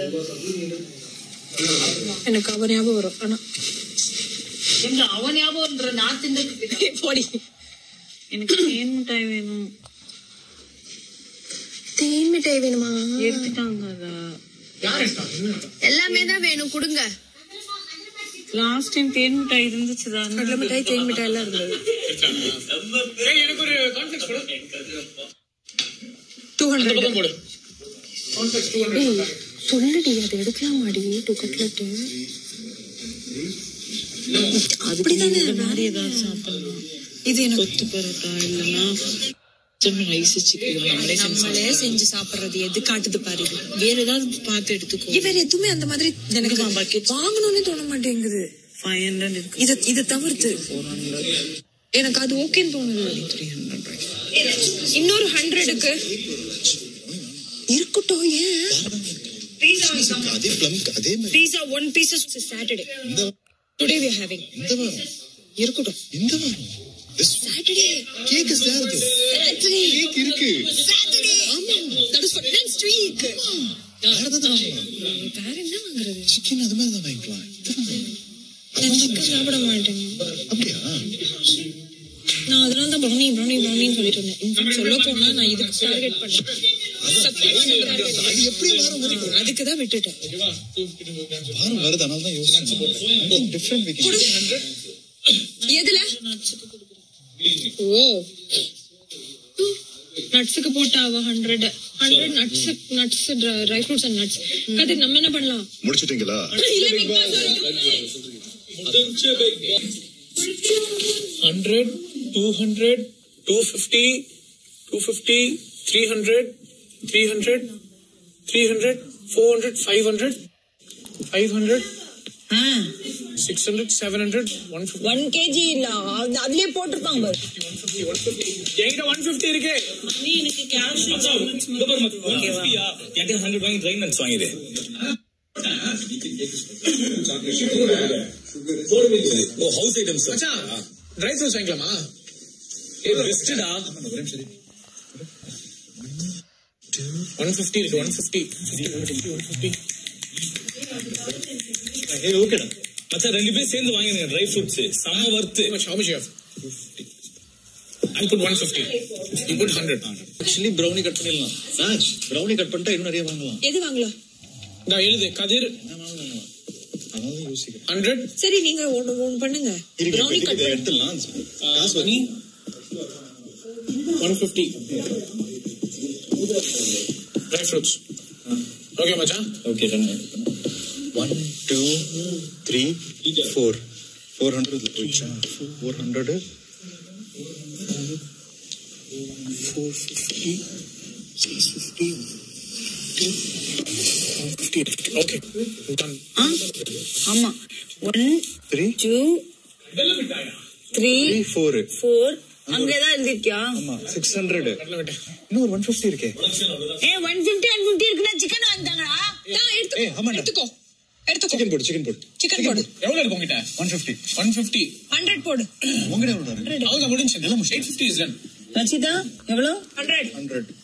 எனக்கு அவ ஞாபகம் வரும் ஆனா எங்க அவன் ஞாபகம்ன்ற நான் தின்னு போடி எனக்கு தேன் மிட்டாய் வேணும் தேன் மிட்டாய் வேணுமா எடுத்துட்டாங்க அத எல்லாமே தான் வேணும் கொடுங்க லாஸ்ட் டைம் தேன் மிட்டாய் இருந்துச்சு கடலை தானே மிட்டாய் தேன் மிட்டாய் எல்லாம் இருந்தது எனக்கு ஒரு கான்ஃபிளிக்ஸ் கொடு டூ ஹண்ட்ரட் பக்கம் போடு கான்ஃபிளிக்ஸ் டூ ஹண்ட்ரட் சொல்லுடி அது எடுக்கலாமாடி டூ கட்லெட்டு அப்படிதானே மாதிரி ஏதாவது சாப்பிடலாம் இது எனக்கு கொத்து பரோட்டா இல்லைன்னா சின்ன ரைஸ் சிக்கன் நம்மளே செஞ்சு நம்மளே செஞ்சு சாப்பிடுறது எது காட்டுது பாரு இது. வேற ஏதாவது பார்த்து எடுத்துக்கோ இவர் எதுவுமே அந்த மாதிரி எனக்கு இருக்குமா buckets? வாங்கணும்னே தோண மாட்டேங்குது ஃபைவ் ஹண்ட்ரட் இருக்கு இத இத தவிர்த்து ஃபோர் ஹண்ட்ரட் எனக்கு அது ஓகேன்னு தோணுது த்ரீ ஹண்ட்ரட் இன்னொரு ஹண்ட்ரடுக்கு இருக்கட்டும் ஏன் அதே பிளம் அதே மாதிரி பீஸா ஒன் பீசஸ் சாட்டர்டே இந்த டுடே வி ஹேவிங் இந்த வாரம் இருக்கட்டும் இந்த வாரம் This Saturday cake is there though. Saturday Cake இருக்கு சாட்டர்டே ஆமா that is for next week வேற ஏதாவது வாங்கலாம் வேற என்ன வாங்குறது சிக்கன் அது மாதிரி தான் வாங்கிக்கலாம் நான் சிக்கன் சாப்பிட மாட்டேன் அப்படியா நான் அதனால தான் ப்ரௌனி ப்ரௌனி ப்ரௌனின்னு சொல்லிட்டு இருந்தேன் இன்ஃபேக்ட் சொல்ல போனா நான் இதுக்கு டார்கெட் பண்ணேன் அது எப்படி வாரம் வருது அதுக்கு தான் விட்டுட்டேன் வாரம் வருது அதனால தான் யோசிச்சேன் டிஃப்ரெண்ட் வீக்கெண்ட் எதுல ஓ நட்ஸுக்கு போட்டா அவ hundred hundred nuts nuts dry fruits and nuts Kathir நம்ம என்ன பண்ணலாம் முடிச்சிட்டீங்களா இல்ல big boss hundred two hundred two fifty two fifty three hundred three hundred three hundred four hundred five hundred five hundred six hundred seven hundred one fifty one KG இல்ல அது- அதுலயே போட்டிருப்பாங்க பாரு ஒன் ஃபிஃப்டி என்கிட்ட one fifty இருக்கு எனக்கு cash என்கிட்ட hundred வாங்கி ட்ரை நட்ஸ் வாங்கிடு ஓ ஹவுஸ் ஐட்டம்ஸ் மச்சான் ட்ரை ஃப்ரூட்ஸ் வாங்கிக்கலாமா பெஸ்டா ஒன் ஃபிஃப்டி இருக்கு one fifty one fifty one fifty ஏய் ஓகேடா மச்சான் ரெண்டு பேரும் சேர்ந்து வாங்கிடுங்க ட்ரை ஃப்ரூட்ஸ் செம்ம worth much how much you have I put 150 you put 100 actually brownie cut பண்ணிடலாம் ராஜ் ப்ரௌனி கட் பண்ணிட்டா இன்னும் நிறைய வாங்கலாம் எது வாங்கலாம் நான் எழுது கதிர் அதனால தான் யோசிக்கிறேன் 100 சரி நீங்க ஒண்ணு ஒண்ணு பண்ணுங்க இருக்கு ப்ரௌனி இப்ப கட் இதை எடுத்துடலாம் காசு மணி 150 dry fruits okay மச்சான் okay done one two three four four hundred போயிடுச்சா four hundred four fifty six fifty 150 okay done ஆமா one three two three three four four அங்கதான் எழுதிருக்கியா ஆமா சிக்ஸ் ஹண்ட்ரட் கடலை விட்டேன் இன்னும் ஒரு ஒன் ஃபிஃப்டி இருக்கே ஏ ஒன் பிப்டி ஒன் பிப்டி இருக்குன்னா சிக்கன் வாங்கிட்டாங்களா ஏய் ஆமாண்டா எடுத்துக்கோ எடுத்துக்கோ சிக்கன் போடு சிக்கன் போடு சிக்கன் போடு எவ்வளவு இருக்கு உங்ககிட்ட ஒன் ஃபிஃப்டி 150 ஹண்ட்ரட் போடு உங்ககிட்ட எவ்வளோ அவ்வளவு முடிஞ்சு எல்லாம் 850 is done ரச்சிதா எவ்வளவு ஹண்ட்ரட் ஹண்ட்ரட்